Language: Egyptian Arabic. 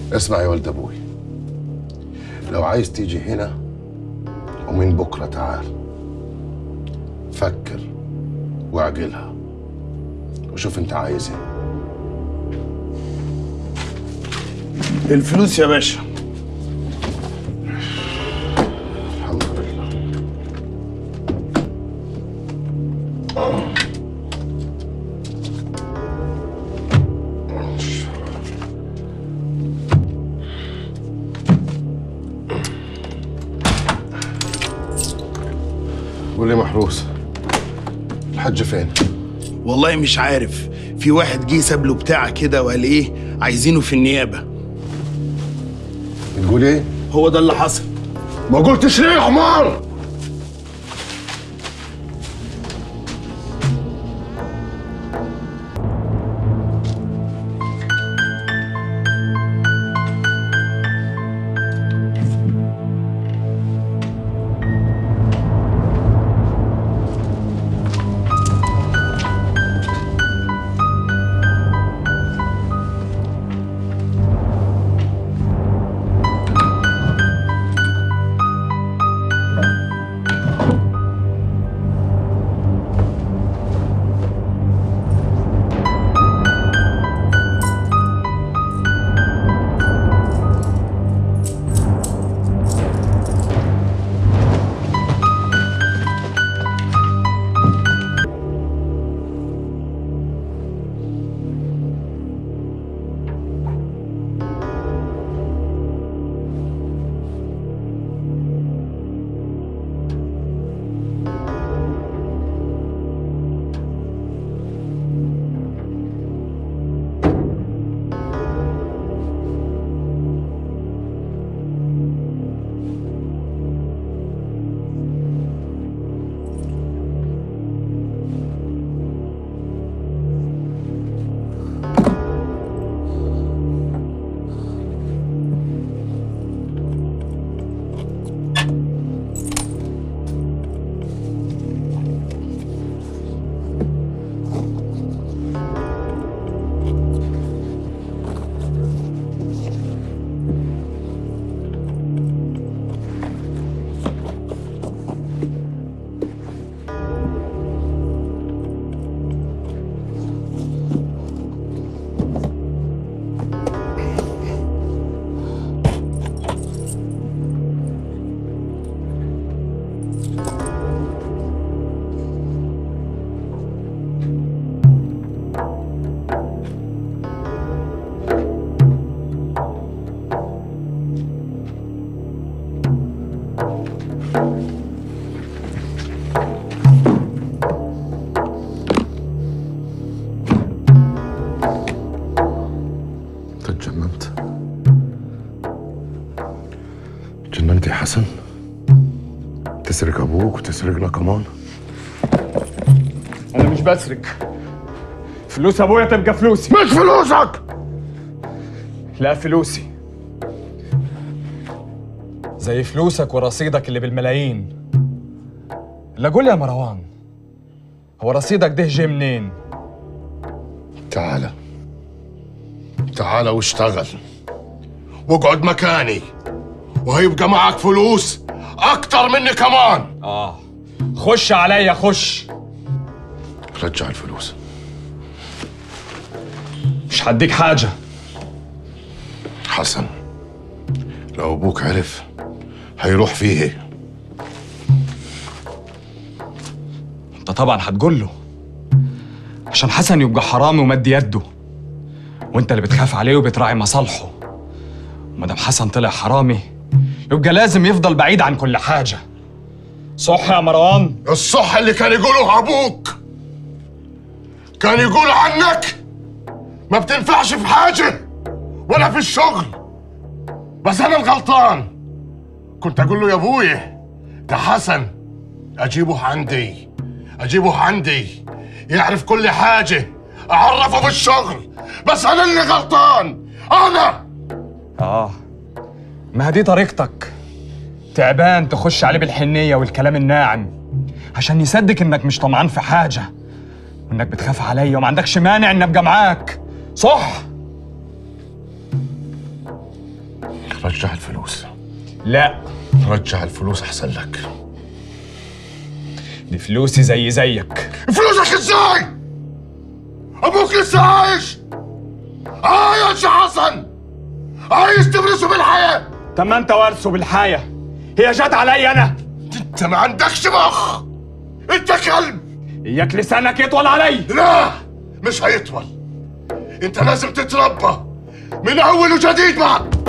اسمع يا ولد ابوي لو عايز تيجي هنا ومن بكره تعال فكر واعقلها وشوف انت عايز ايه الفلوس يا باشا الحمد لله قول لي محروس الحج فين؟ والله مش عارف في واحد جه ساب له بتاع كده وقال ايه عايزينه في النيابه بتقول ايه؟ هو ده اللي حصل ما قلتش ليه يا حمار؟ انت اتجننت اتجننت يا حسن تسرق ابوك وتسرقنا كمان انا مش بسرق فلوس ابويا تبقى فلوسي مش فلوسك لا فلوسي زي فلوسك ورصيدك اللي بالملايين لا قول يا مروان هو رصيدك ده جه منين تعال تعال واشتغل واقعد مكاني وهيبقى معك فلوس اكتر مني كمان اه خش عليا خش رجع الفلوس مش هديك حاجه حسن لو ابوك عرف هيروح فيه انت طبعا هتقول له عشان حسن يبقى حرامي ومد يده وانت اللي بتخاف عليه وبتراعي مصالحه ومادام حسن طلع حرامي يبقى لازم يفضل بعيد عن كل حاجه صح يا مروان الصح اللي كان يقوله ابوك كان يقول عنك ما بتنفعش في حاجه ولا في الشغل بس انا الغلطان كنت اقول له يا ابويا ده حسن اجيبه عندي اجيبه عندي يعرف كل حاجه اعرفه بالشغل بس انا اللي غلطان انا اه ما دي طريقتك تعبان تخش عليه بالحنيه والكلام الناعم عشان يصدق انك مش طمعان في حاجه وانك بتخاف عليا وما عندكش مانع ان ابقى معاك صح رجع الفلوس لا رجع الفلوس احسن لك دي فلوسي زي زيك فلوسك ازاي ابوك لسه عايش عايش يا حسن عايز تبرسه بالحياه طب ما انت وارثه بالحياة هي جت عليا انا انت ما عندكش مخ انت كلب اياك لسانك يطول علي لا مش هيطول انت لازم تتربى من اول وجديد بقى